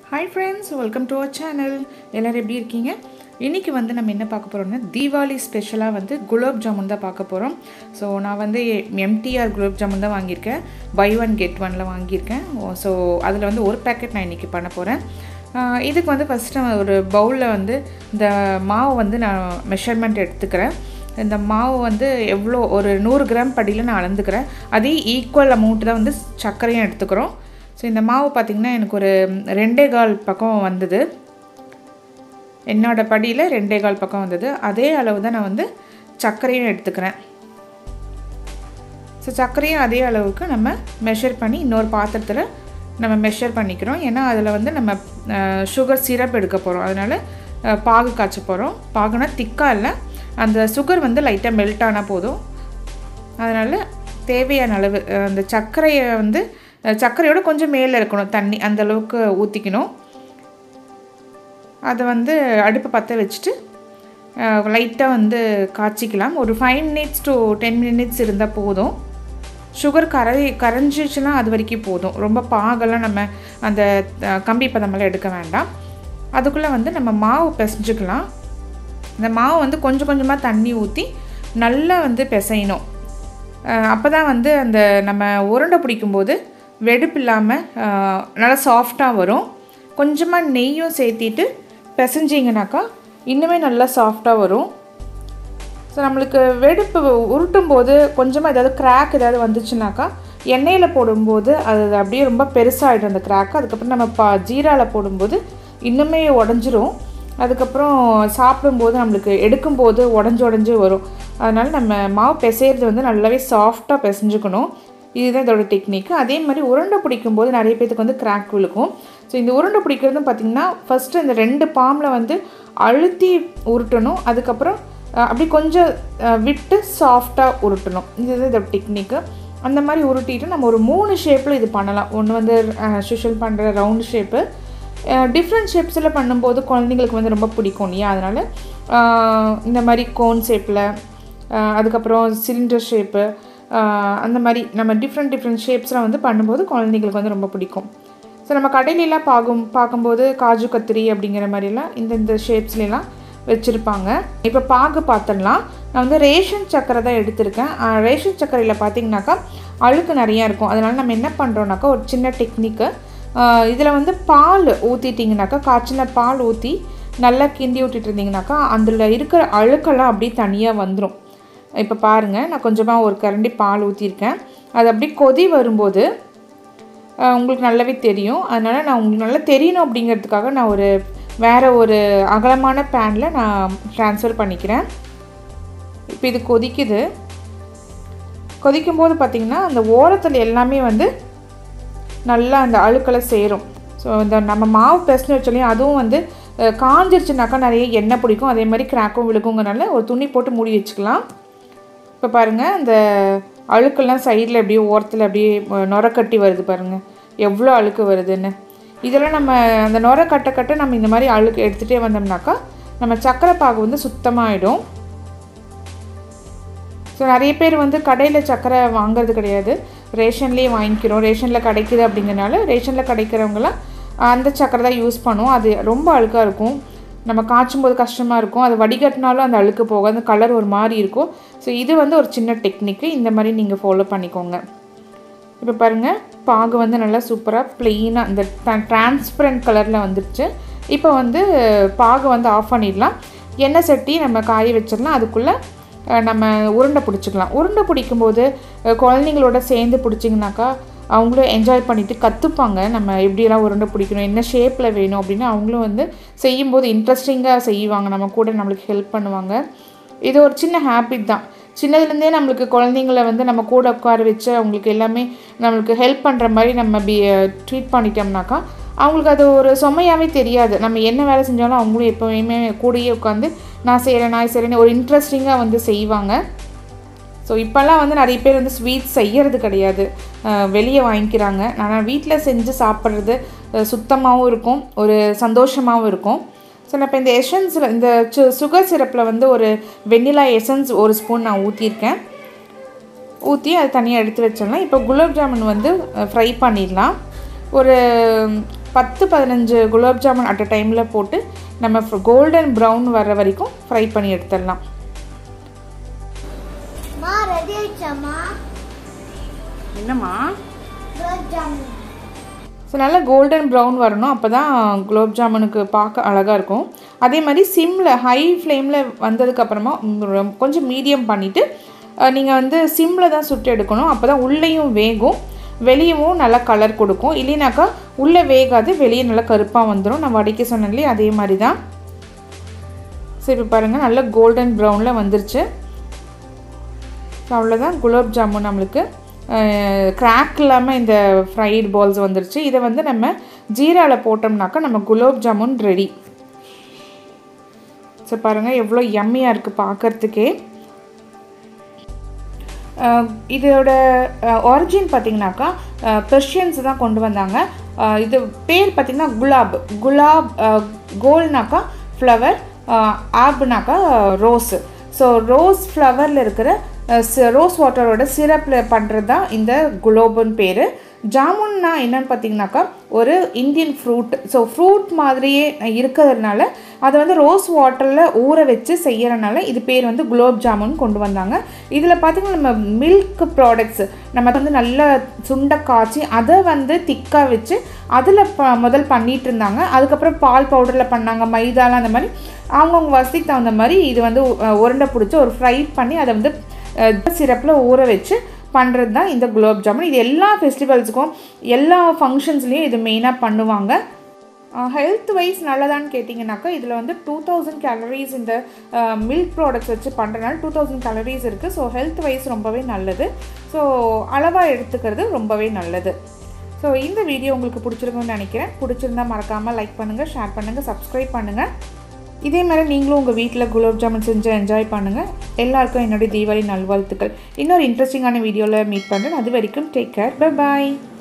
hi friends welcome to our channel எல்லோரும் எப்படி இருக்கீங்க இன்றைக்கி வந்து நம்ம என்ன பார்க்க போகிறோம்னா தீபாவளி ஸ்பெஷலாக வந்து குலாப் ஜாமுன் தான் பார்க்க போகிறோம் ஸோ நான் வந்து எம்டிஆர் குலாப் ஜாமுன் தான் வாங்கியிருக்கேன் பை ஒன் கெட் ஒனில் வாங்கியிருக்கேன் ஸோ அதில் வந்து ஒரு பேக்கெட் நான் இன்றைக்கி பண்ண போகிறேன் இதுக்கு வந்து ஃபஸ்ட்டு ஒரு பவுலில் வந்து இந்த மாவு வந்து நான் மெஷர்மெண்ட் எடுத்துக்கிறேன் இந்த மாவு வந்து எவ்வளோ ஒரு நூறு கிராம் படியில் நான் அளந்துக்கிறேன் அதே ஈக்குவல் அமௌண்ட் தான் வந்து சர்க்கரையும் எடுத்துக்கிறோம் ஸோ இந்த மாவு பார்த்திங்கன்னா எனக்கு ஒரு ரெண்டே கால் பக்கம் வந்தது என்னோட படியில் ரெண்டே கால் பக்கம் வந்தது அதே அளவு தான் நான் வந்து சர்க்கரையும் எடுத்துக்கிறேன் ஸோ சர்க்கரையும் அதே அளவுக்கு நம்ம மெஷர் பண்ணி இன்னொரு பாத்திரத்தில் நம்ம மெஷர் பண்ணிக்கிறோம் ஏன்னா அதில் வந்து நம்ம சுகர் சிரப் எடுக்க போகிறோம் அதனால் பாகு காய்ச்ச போகிறோம் பாகுனா திக்காக இல்லை அந்த சுகர் வந்து லைட்டாக மெல்ட் ஆனால் போதும் அதனால் தேவையான அளவு அந்த சர்க்கரையை வந்து சர்க்கரையோட கொஞ்சம் மேலே இருக்கணும் தண்ணி அந்த அளவுக்கு ஊற்றிக்கணும் அதை வந்து அடுப்பை பற்ற வச்சுட்டு லைட்டாக வந்து காய்ச்சிக்கலாம் ஒரு five minutes to ten minutes இருந்தால் போதும் சுகர் கரை கரைஞ்சிச்சுன்னா அது வரைக்கும் போதும் ரொம்ப பாகெல்லாம் நம்ம அந்த கம்பி பதமெல்லாம் எடுக்க வேண்டாம் அதுக்குள்ளே வந்து நம்ம மாவு பிசைஞ்சுக்கலாம் இந்த மாவு வந்து கொஞ்சம் கொஞ்சமாக தண்ணி ஊற்றி நல்லா வந்து பிசையணும் அப்போ தான் வந்து அந்த நம்ம உருண்டை பிடிக்கும்போது வெடுப்பு இல்லாமல் நல்லா சாஃப்டாக வரும் கொஞ்சமாக நெய்யும் சேர்த்திட்டு பிசைஞ்சிங்கனாக்கா இன்னுமே நல்லா சாஃப்டாக வரும் ஸோ நம்மளுக்கு வெடுப்பு உருட்டும் போது கொஞ்சமாக ஏதாவது கிராக் ஏதாவது வந்துச்சுனாக்கா எண்ணெயில் போடும்போது அது அப்படியே ரொம்ப பெருசாகிடும் அந்த கிராக் அதுக்கப்புறம் நம்ம பா ஜீராவில் போடும்போது இன்னுமே உடஞ்சிரும் அதுக்கப்புறம் சாப்பிடும்போது நம்மளுக்கு எடுக்கும்போது உடஞ்சி உடஞ்சி வரும் அதனால் நம்ம மாவு பிசைகிறது வந்து நல்லாவே சாஃப்டாக பிசைஞ்சுக்கணும் இதுதான் இதோட டெக்னிக் அதே மாதிரி உருண்டை பிடிக்கும்போது நிறைய பேத்துக்கு வந்து கிராக் விழுக்கும் ஸோ இந்த உருண்டை பிடிக்கிறதும் பார்த்திங்கன்னா ஃபஸ்ட்டு இந்த ரெண்டு பாம்பில் வந்து அழுத்தி உருட்டணும் அதுக்கப்புறம் அப்படி கொஞ்சம் விட்டு சாஃப்டாக உருட்டணும் இதுதான் இதோட டெக்னிக்கு அந்த மாதிரி உருட்டிட்டு நம்ம ஒரு மூணு ஷேப்பில் இது பண்ணலாம் ஒன்று வந்து சுஷல் பண்ணுற ரவுண்ட் ஷேப்பு டிஃப்ரெண்ட் ஷேப்ஸில் பண்ணும்போது குழந்தைங்களுக்கு வந்து ரொம்ப பிடிக்கும் இல்லையா அதனால் இந்த மாதிரி கோன் ஷேப்பில் அதுக்கப்புறம் சிலிண்டர் ஷேப்பு அந்த மாதிரி நம்ம டிஃப்ரெண்ட் டிஃப்ரெண்ட் ஷேப்ஸில் வந்து பண்ணும்போது குழந்தைங்களுக்கு வந்து ரொம்ப பிடிக்கும் ஸோ நம்ம கடையிலலாம் பார்க்கும் பார்க்கும்போது காஜு கத்திரி அப்படிங்கிற மாதிரிலாம் இந்த இந்த ஷேப்ஸ்லாம் வச்சுருப்பாங்க இப்போ பாகு பார்த்துடலாம் நான் வந்து ரேஷன் சக்கரை தான் எடுத்திருக்கேன் ரேஷன் சக்கரையில் பார்த்தீங்கன்னாக்கா அழுக்கு நிறையா இருக்கும் அதனால் நம்ம என்ன பண்ணுறோம்னாக்கா ஒரு சின்ன டெக்னிக்கு இதில் வந்து பால் ஊற்றிட்டிங்கனாக்கா காய்ச்சின பால் ஊற்றி நல்லா கிண்டி விட்டுட்டு இருந்தீங்கனாக்கா அதில் இருக்கிற அழுக்கெல்லாம் அப்படியே தனியாக வந்துடும் இப்போ பாருங்கள் நான் கொஞ்சமாக ஒரு கரண்டி பால் ஊற்றிருக்கேன் அது அப்படியே கொதி வரும்போது உங்களுக்கு நல்லாவே தெரியும் அதனால் நான் உங்களுக்கு நல்லா தெரியணும் அப்படிங்கிறதுக்காக நான் ஒரு வேறு ஒரு அகலமான பேனில் நான் ட்ரான்ஸ்ஃபர் பண்ணிக்கிறேன் இப்போ இது கொதிக்குது கொதிக்கும்போது பார்த்திங்கன்னா அந்த ஓரத்தில் எல்லாமே வந்து நல்லா அந்த அழுக்கெல்லாம் சேரும் ஸோ இந்த நம்ம மாவு பிசைஞ்சு வச்சாலையும் அதுவும் வந்து காஞ்சிருச்சுனாக்கா நிறைய எண்ணெய் பிடிக்கும் அதே மாதிரி கிராக்கும் விழுக்குங்கிறனால ஒரு துணி போட்டு மூடி வச்சுக்கலாம் இப்போ பாருங்கள் அந்த அழுக்கெல்லாம் சைடில் அப்படியே ஓரத்தில் அப்படியே நுரக்கட்டி வருது பாருங்கள் எவ்வளோ அழுக்கு வருதுன்னு இதெல்லாம் நம்ம அந்த நுர கட்ட கட்ட நம்ம இந்த மாதிரி அழுக்கு எடுத்துகிட்டே வந்தோம்னாக்கா நம்ம சக்கரை பாகு வந்து சுத்தமாகிடும் ஸோ நிறைய பேர் வந்து கடையில் சக்கரை வாங்குறது கிடையாது ரேஷன்லேயே வாங்கிக்கிறோம் ரேஷனில் கிடைக்கிது அப்படிங்கிறனால ரேஷனில் கிடைக்கிறவங்களாம் அந்த சக்கரை தான் யூஸ் பண்ணுவோம் அது ரொம்ப அழுக்காக இருக்கும் நம்ம காய்ச்சும் போது கஷ்டமாக இருக்கும் அது வடிகட்டினாலும் அந்த அழுக்கு போக அந்த கலர் ஒரு மாதிரி இருக்கும் ஸோ இது வந்து ஒரு சின்ன டெக்னிக்கு இந்த மாதிரி நீங்கள் ஃபாலோ பண்ணிக்கோங்க இப்போ பாருங்கள் பாகு வந்து நல்லா சூப்பராக ப்ளெயினாக இந்த டிரான்ஸ்பரண்ட் கலரில் வந்துடுச்சு இப்போ வந்து பாகு வந்து ஆஃப் பண்ணிடலாம் எண்ணெய் சட்டி நம்ம காய வச்சிடலாம் அதுக்குள்ளே நம்ம உருண்டை பிடிச்சிக்கலாம் உருண்டை பிடிக்கும்போது குழந்தைங்களோட சேர்ந்து பிடிச்சிங்கனாக்கா அவங்களும் என்ஜாய் பண்ணிவிட்டு கற்றுப்பாங்க நம்ம எப்படியெல்லாம் உருண்டை பிடிக்கணும் என்ன ஷேப்பில் வேணும் அப்படின்னு அவங்களும் வந்து செய்யும்போது இன்ட்ரெஸ்டிங்காக செய்வாங்க நம்ம கூட நம்மளுக்கு ஹெல்ப் பண்ணுவாங்க இது ஒரு சின்ன ஹேபிட் தான் சின்னதுலேருந்தே நம்மளுக்கு குழந்தைங்கள வந்து நம்ம கூட உட்கார வச்சு அவங்களுக்கு எல்லாமே நம்மளுக்கு ஹெல்ப் பண்ணுற மாதிரி நம்ம பி ட்ரீட் பண்ணிட்டோம்னாக்கா அவங்களுக்கு அது ஒரு சுமையாகவே தெரியாது நம்ம என்ன வேலை செஞ்சாலும் அவங்களும் எப்போயுமே கூடயே உட்காந்து நான் செய்கிறேன் நான் செய்கிறேன்னு ஒரு இன்ட்ரெஸ்டிங்காக வந்து செய்வாங்க ஸோ இப்போல்லாம் வந்து நிறைய பேர் வந்து ஸ்வீட்ஸ் செய்கிறது கிடையாது வெளியே வாங்கிக்கிறாங்க ஆனால் வீட்டில் செஞ்சு சாப்பிட்றது சுத்தமாகவும் இருக்கும் ஒரு சந்தோஷமாகவும் இருக்கும் ஸோ நான் இப்போ இந்த எசன்ஸில் இந்த சு சுகர் சிரப்பில் வந்து ஒரு வெண்ணிலா எசன்ஸ் ஒரு ஸ்பூன் நான் ஊற்றிருக்கேன் ஊற்றி அது தனியாக எடுத்து வச்சிடலாம் இப்போ குலாப் ஜாமுன் வந்து ஃப்ரை பண்ணிடலாம் ஒரு பத்து பதினஞ்சு குலாப் ஜாமுன் அட் அ டைமில் போட்டு நம்ம கோல்டன் ப்ரௌன் வர்ற வரைக்கும் ஃப்ரை பண்ணி எடுத்துடலாம் மா ரெடி ஆயிடுச்சாம்மா என்னம்மா குலாப் ஜாமுன் ஸோ நல்லா கோல்டன் ப்ரௌன் வரணும் அப்போ தான் குலோப் ஜாமுனுக்கு பார்க்க அழகாக இருக்கும் அதே மாதிரி சிம்மில் ஹை ஃப்ளேமில் வந்ததுக்கப்புறமா கொஞ்சம் மீடியம் பண்ணிவிட்டு நீங்கள் வந்து சிம்மில் தான் சுட்டு எடுக்கணும் அப்போ தான் உள்ளேயும் வேகும் வெளியவும் நல்லா கலர் கொடுக்கும் இல்லைனாக்கா உள்ளே வேகாது வெளியே நல்லா கருப்பாக வந்துடும் நான் வடிக்க சொன்னேன்லே அதே மாதிரி தான் ஸோ இப்போ பாருங்கள் நல்லா கோல்டன் ப்ரௌனில் வந்துருச்சு ஸோ அவ்வளோதான் குலாப் ஜாமுன் நம்மளுக்கு கிராக் இல்லாமல் இந்த ஃப்ரைட் பால்ஸ் வந்துருச்சு இதை வந்து நம்ம ஜீராவில் போட்டோம்னாக்கா நம்ம குலாப் ஜாமுன் ரெடி ஸோ பாருங்கள் எவ்வளோ யம்மியாக இருக்குது பார்க்குறதுக்கே இதோட ஒரிஜின் பார்த்திங்கனாக்கா பெர்ஷியன்ஸ் தான் கொண்டு வந்தாங்க அஹ் இது பேர் பார்த்திங்கன்னா குலாப் குலாப் கோல்னாக்கா ஃப்ளவர் ஆப்னாக்கா ரோஸு ஸோ ரோஸ் ஃப்ளவரில் இருக்கிற ரோஸ் வாட்டரோட சிரப்பில் பண்ணுறது தான் இந்த குலோபுன்னு பேர் ஜாமுன்னா என்னன்னு பார்த்தீங்கன்னாக்கா ஒரு இந்தியன் ஃப்ரூட் ஸோ ஃப்ரூட் மாதிரியே இருக்கிறதுனால அதை வந்து ரோஸ் வாட்டரில் ஊற வச்சு செய்யறனால இது பேர் வந்து குலோப் ஜாமுன் கொண்டு வந்தாங்க இதில் பார்த்திங்கன்னா நம்ம மில்க் ப்ராடக்ட்ஸ் நம்ம வந்து நல்லா சுண்டை காய்ச்சி அதை வந்து திக்காக வச்சு அதில் ப முதல் பண்ணிகிட்டு இருந்தாங்க அதுக்கப்புறம் பால் பவுடரில் பண்ணாங்க மைதாலாம் அந்த மாதிரி அவங்கவுங்க வசதிக்கு தகுந்த மாதிரி இது வந்து உ- உருண்டை பிடிச்சி ஒரு ஃப்ரை பண்ணி அதை வந்து சிரப்பில் ஊற வச்சு பண்ணுறது தான் இந்த குலோப் ஜாமுன் இது எல்லா ஃபெஸ்டிவல்ஸுக்கும் எல்லா ஃபங்க்ஷன்ஸ்லேயும் இது மெயினாக பண்ணுவாங்க ஹெல்த் வைஸ் நல்லதான்னு கேட்டிங்கனாக்கா இதில் வந்து டூ தௌசண்ட் கேலரிஸ் இந்த மில்க் ப்ராடக்ட்ஸ் வச்சு பண்ணுறதுனால டூ தௌசண்ட் கேலரிஸ் இருக்குது ஸோ ஹெல்த் வைஸ் ரொம்பவே நல்லது ஸோ அளவாக எடுத்துக்கிறது ரொம்பவே நல்லது ஸோ இந்த வீடியோ உங்களுக்கு பிடிச்சிருக்கும்னு நினைக்கிறேன் பிடிச்சிருந்தா மறக்காமல் லைக் பண்ணுங்கள் ஷேர் பண்ணுங்கள் சப்ஸ்கிரைப் பண்ணுங்கள் இதே மாதிரி நீங்களும் உங்கள் வீட்டில் குலோப் ஜாமுன் செஞ்சு என்ஜாய் பண்ணுங்கள் எல்லாருக்கும் என்னுடைய தீபாவளி நல்வாழ்த்துக்கள் இன்னொரு இன்ட்ரெஸ்டிங்கான வீடியோவில் மீட் பண்ணுறேன் அது வரைக்கும் டேக் கேர் பை பாய்